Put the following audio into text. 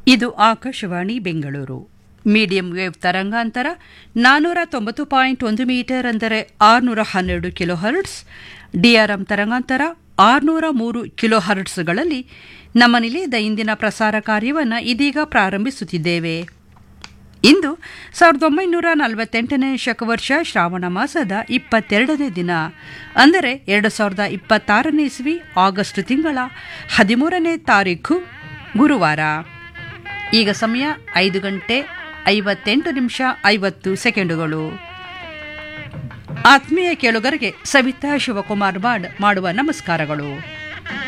ಇದು Akashvani Bengaluru medium wave ತರಂಗಾಂತರ ನಾನ್ನೂರ ತೊಂಬತ್ತು ಪಾಯಿಂಟ್ ಒಂದು ಮೀಟರ್ ಅಂದರೆ ಆರುನೂರ ಹನ್ನೆರಡು ಕಿಲೋ ಹರ್ಟ್ಸ್ ಡಿಆರ್ಎಂ ತರಂಗಾಂತರ ಆರುನೂರ ಮೂರು ಕಿಲೋ ಹರ್ಟ್ಸ್ಗಳಲ್ಲಿ ನಮ್ಮ ನಿಲಯದ ಇಂದಿನ ಪ್ರಸಾರ ಕಾರ್ಯವನ್ನು ಇದೀಗ ಪ್ರಾರಂಭಿಸುತ್ತಿದ್ದೇವೆ ಇಂದು ಸಾವಿರದ ಒಂಬೈನೂರ ನಲವತ್ತೆಂಟನೇ ಶಕವರ್ಷ ಶ್ರಾವಣ ಮಾಸದ ಇಪ್ಪತ್ತೆರಡನೇ ದಿನ ಅಂದರೆ ಎರಡು ಸಾವಿರದ ಇಪ್ಪತ್ತಾರನೇ ಇಸ್ವಿ ಆಗಸ್ಟ್ ತಿಂಗಳ ಹದಿಮೂರನೇ ತಾರೀಖು ಗುರುವಾರ ಈಗ ಸಮಯ ಐದು ಗಂಟೆ ಐವತ್ತೆಂಟು ನಿಮಿಷ ಐವತ್ತು ಸೆಕೆಂಡುಗಳು ಆತ್ಮೀಯ ಕೇಳುಗರಿಗೆ ಸವಿತಾ ಶಿವಕುಮಾರ್ ಬಾಡ್ ಮಾಡುವ ನಮಸ್ಕಾರಗಳು